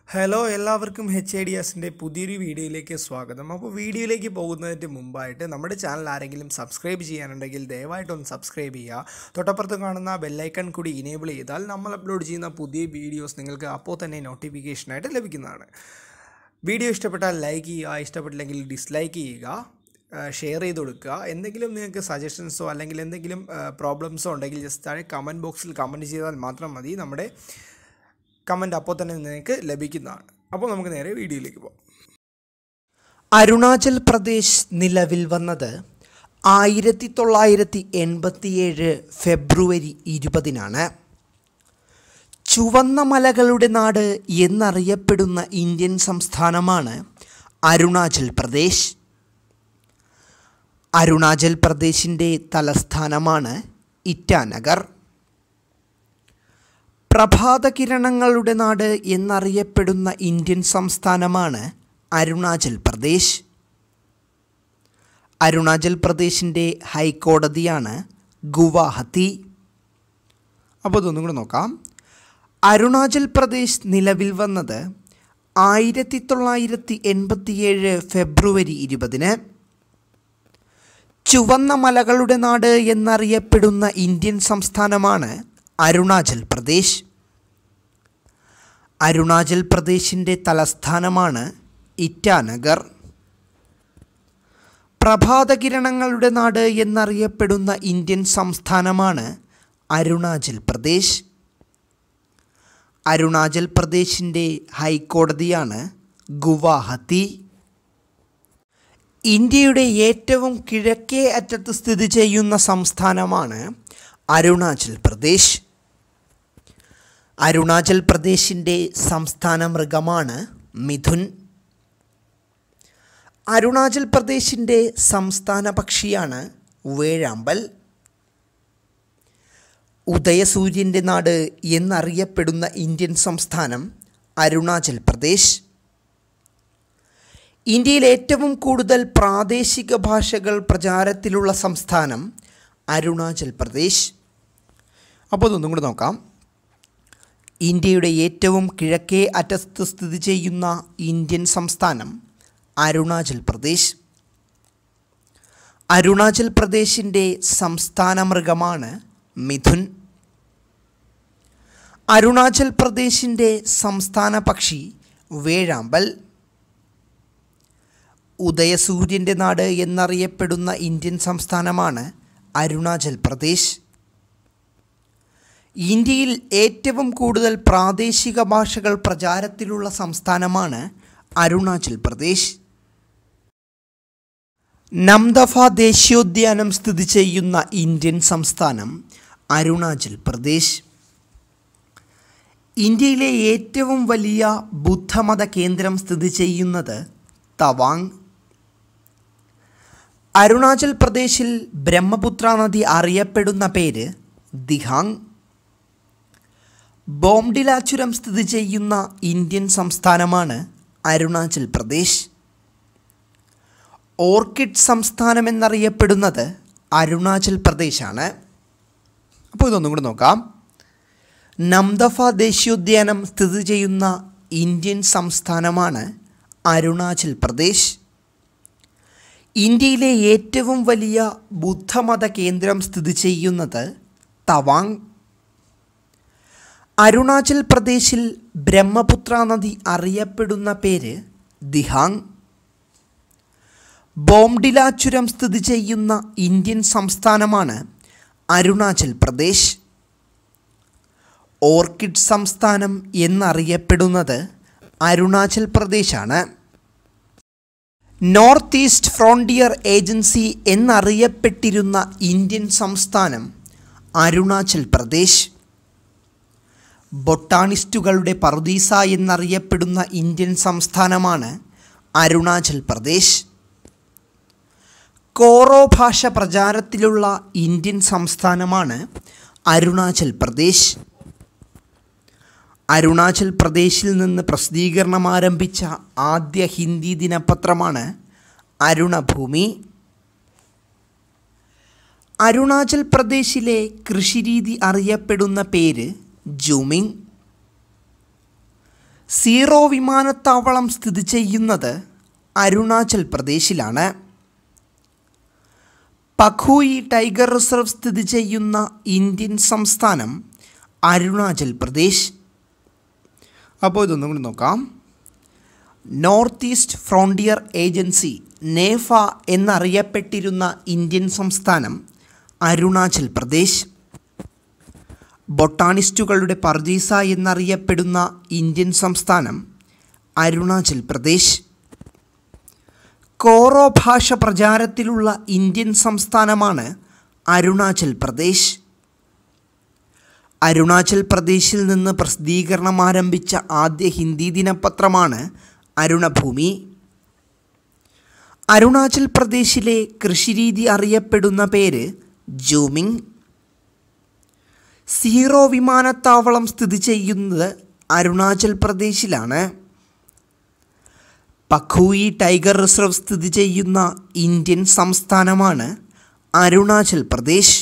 hello എല്ലാവർക്കും H I D എസിൻ്റെ പുതിയൊരു വീഡിയോയിലേക്ക് സ്വാഗതം അപ്പോൾ വീഡിയോയിലേക്ക് പോകുന്നതിന് മുമ്പായിട്ട് നമ്മുടെ ചാനൽ ആരെങ്കിലും സബ്സ്ക്രൈബ് ചെയ്യാനുണ്ടെങ്കിൽ ദയവായിട്ടൊന്ന് സബ്സ്ക്രൈബ് ചെയ്യുക തൊട്ടപ്പുറത്ത് കാണുന്ന ബെല്ലൈക്കൺ കൂടി ഇനേബിൾ ചെയ്താൽ നമ്മൾ അപ്ലോഡ് ചെയ്യുന്ന പുതിയ വീഡിയോസ് നിങ്ങൾക്ക് അപ്പോൾ തന്നെ നോട്ടിഫിക്കേഷനായിട്ട് ലഭിക്കുന്നതാണ് വീഡിയോ ഇഷ്ടപ്പെട്ടാൽ ലൈക്ക് ചെയ്യുക ഇഷ്ടപ്പെട്ടില്ലെങ്കിൽ ഡിസ്ലൈക്ക് ചെയ്യുക ഷെയർ ചെയ്ത് കൊടുക്കുക എന്തെങ്കിലും നിങ്ങൾക്ക് സജഷൻസോ അല്ലെങ്കിൽ എന്തെങ്കിലും പ്രോബ്ലംസോ ഉണ്ടെങ്കിൽ ജസ്റ്റ് താഴെ കമൻറ്റ് ബോക്സിൽ കമൻറ്റ് ചെയ്താൽ മാത്രം മതി നമ്മുടെ കമൻറ്റ് അപ്പോൾ തന്നെ നിങ്ങൾക്ക് ലഭിക്കുന്നതാണ് അപ്പോൾ നമുക്ക് നേരെ വീഡിയോയിലേക്ക് പോകാം അരുണാചൽ പ്രദേശ് നിലവിൽ വന്നത് ആയിരത്തി തൊള്ളായിരത്തി എൺപത്തിയേഴ് ഫെബ്രുവരി ഇരുപതിനാണ് ചുവന്ന മലകളുടെ നാട് എന്നറിയപ്പെടുന്ന ഇന്ത്യൻ സംസ്ഥാനമാണ് അരുണാചൽ പ്രദേശ് അരുണാചൽ പ്രദേശിൻ്റെ തലസ്ഥാനമാണ് ഇറ്റാനഗർ പ്രഭാതകിരണങ്ങളുടെ നാട് എന്നറിയപ്പെടുന്ന ഇന്ത്യൻ സംസ്ഥാനമാണ് അരുണാചൽ പ്രദേശ് അരുണാചൽ പ്രദേശിൻ്റെ ഹൈക്കോടതിയാണ് ഗുവാഹത്തി അപ്പോൾ ഇതൊന്നും കൂടെ നോക്കാം അരുണാചൽ പ്രദേശ് നിലവിൽ വന്നത് ആയിരത്തി തൊള്ളായിരത്തി എൺപത്തിയേഴ് ഫെബ്രുവരി ഇരുപതിന് ചുവന്ന മലകളുടെ നാട് എന്നറിയപ്പെടുന്ന ഇന്ത്യൻ സംസ്ഥാനമാണ് അരുണാചൽ പ്രദേശ് അരുണാചൽ പ്രദേശിൻ്റെ തലസ്ഥാനമാണ് ഇറ്റാനഗർ പ്രഭാതകിരണങ്ങളുടെ നാട് എന്നറിയപ്പെടുന്ന ഇന്ത്യൻ സംസ്ഥാനമാണ് അരുണാചൽ പ്രദേശ് അരുണാചൽ പ്രദേശിൻ്റെ ഹൈക്കോടതിയാണ് ഗുവാഹത്തി ഇന്ത്യയുടെ ഏറ്റവും കിഴക്കേ അറ്റത്ത് സ്ഥിതി ചെയ്യുന്ന സംസ്ഥാനമാണ് അരുണാചൽ പ്രദേശ് അരുണാചൽ പ്രദേശിൻ്റെ സംസ്ഥാന മൃഗമാണ് മിഥുൻ അരുണാചൽ പ്രദേശിൻ്റെ സംസ്ഥാന പക്ഷിയാണ് വേഴാമ്പൽ ഉദയസൂര്യൻ്റെ നാട് എന്നറിയപ്പെടുന്ന ഇന്ത്യൻ സംസ്ഥാനം അരുണാചൽ പ്രദേശ് ഇന്ത്യയിൽ ഏറ്റവും കൂടുതൽ പ്രാദേശിക ഭാഷകൾ പ്രചാരത്തിലുള്ള സംസ്ഥാനം അരുണാചൽ പ്രദേശ് അപ്പോൾ ഇതൊന്നും കൂടെ നോക്കാം ഇന്ത്യയുടെ ഏറ്റവും കിഴക്കേ അറ്റത്ത് സ്ഥിതി ചെയ്യുന്ന ഇന്ത്യൻ സംസ്ഥാനം അരുണാചൽ പ്രദേശ് അരുണാചൽ പ്രദേശിൻ്റെ സംസ്ഥാന മൃഗമാണ് മിഥുൻ അരുണാചൽ പ്രദേശിൻ്റെ സംസ്ഥാന പക്ഷി വേഴാമ്പൽ ഉദയസൂര്യൻ്റെ നാട് എന്നറിയപ്പെടുന്ന ഇന്ത്യൻ സംസ്ഥാനമാണ് അരുണാചൽ പ്രദേശ് ഇന്ത്യയിൽ ഏറ്റവും കൂടുതൽ പ്രാദേശിക ഭാഷകൾ പ്രചാരത്തിലുള്ള സംസ്ഥാനമാണ് അരുണാചൽ പ്രദേശ് നംദഫ ദേശീയോദ്യാനം സ്ഥിതി ചെയ്യുന്ന ഇന്ത്യൻ സംസ്ഥാനം അരുണാചൽ പ്രദേശ് ഇന്ത്യയിലെ ഏറ്റവും വലിയ ബുദ്ധമത കേന്ദ്രം സ്ഥിതി ചെയ്യുന്നത് തവാങ് അരുണാചൽ പ്രദേശിൽ ബ്രഹ്മപുത്ര നദി അറിയപ്പെടുന്ന പേര് ദിഹാങ് ബോംഡില ചുരം സ്ഥിതി ചെയ്യുന്ന ഇന്ത്യൻ സംസ്ഥാനമാണ് അരുണാചൽ പ്രദേശ് ഓർക്കിഡ് സംസ്ഥാനം എന്നറിയപ്പെടുന്നത് അരുണാചൽ പ്രദേശാണ് അപ്പോൾ ഇതൊന്നും കൂടെ നോക്കാം നംദഫ ദേശീയോദ്യാനം സ്ഥിതി ചെയ്യുന്ന ഇന്ത്യൻ സംസ്ഥാനമാണ് അരുണാചൽ പ്രദേശ് ഇന്ത്യയിലെ ഏറ്റവും വലിയ ബുദ്ധമത കേന്ദ്രം സ്ഥിതി ചെയ്യുന്നത് തവാങ് അരുണാചൽ പ്രദേശിൽ ബ്രഹ്മപുത്ര നദി അറിയപ്പെടുന്ന പേര് ദിഹാങ് ബോംഡില ചുരം സ്ഥിതി ചെയ്യുന്ന ഇന്ത്യൻ സംസ്ഥാനമാണ് അരുണാചൽ പ്രദേശ് ഓർക്കിഡ് സംസ്ഥാനം എന്നറിയപ്പെടുന്നത് അരുണാചൽ പ്രദേശാണ് നോർത്ത് ഈസ്റ്റ് ഫ്രോണ്ടിയർ ഏജൻസി എന്നറിയപ്പെട്ടിരുന്ന ഇന്ത്യൻ സംസ്ഥാനം അരുണാചൽ പ്രദേശ് ബൊട്ടാണിസ്റ്റുകളുടെ പറുദീസ എന്നറിയപ്പെടുന്ന ഇന്ത്യൻ സംസ്ഥാനമാണ് അരുണാചൽ പ്രദേശ് കോറോ ഭാഷ പ്രചാരത്തിലുള്ള ഇന്ത്യൻ സംസ്ഥാനമാണ് അരുണാചൽ പ്രദേശ് അരുണാചൽ പ്രദേശിൽ നിന്ന് പ്രസിദ്ധീകരണം ആരംഭിച്ച ആദ്യ ഹിന്ദി ദിനപത്രമാണ് അരുണഭൂമി അരുണാചൽ പ്രദേശിലെ കൃഷിരീതി അറിയപ്പെടുന്ന പേര് ജൂമിങ് സീറോ വിമാനത്താവളം സ്ഥിതി ചെയ്യുന്നത് അരുണാചൽ പ്രദേശിലാണ് പഖൂയി ടൈഗർ റിസർവ് സ്ഥിതി ചെയ്യുന്ന ഇന്ത്യൻ സംസ്ഥാനം അരുണാചൽ പ്രദേശ് അപ്പോൾ ഇതൊന്നും കൂടി നോക്കാം North East Frontier Agency NEFA എന്നറിയപ്പെട്ടിരുന്ന ഇന്ത്യൻ സംസ്ഥാനം അരുണാചൽ പ്രദേശ് ബൊട്ടാണിസ്റ്റുകളുടെ പർദീസ എന്നറിയപ്പെടുന്ന ഇന്ത്യൻ സംസ്ഥാനം അരുണാചൽ പ്രദേശ് കോറോ ഭാഷ പ്രചാരത്തിലുള്ള ഇന്ത്യൻ സംസ്ഥാനമാണ് അരുണാചൽ പ്രദേശ് അരുണാചൽ പ്രദേശിൽ നിന്ന് പ്രസിദ്ധീകരണം ആരംഭിച്ച ആദ്യ ഹിന്ദി ദിനപത്രമാണ് അരുണഭൂമി അരുണാചൽ പ്രദേശിലെ കൃഷിരീതി അറിയപ്പെടുന്ന പേര് ജൂമിങ് സീറോ വിമാനത്താവളം സ്ഥിതി ചെയ്യുന്നത് അരുണാചൽ പ്രദേശിലാണ് പഖൂയി ടൈഗർ റിസർവ് സ്ഥിതി ചെയ്യുന്ന ഇന്ത്യൻ സംസ്ഥാനമാണ് അരുണാചൽ പ്രദേശ്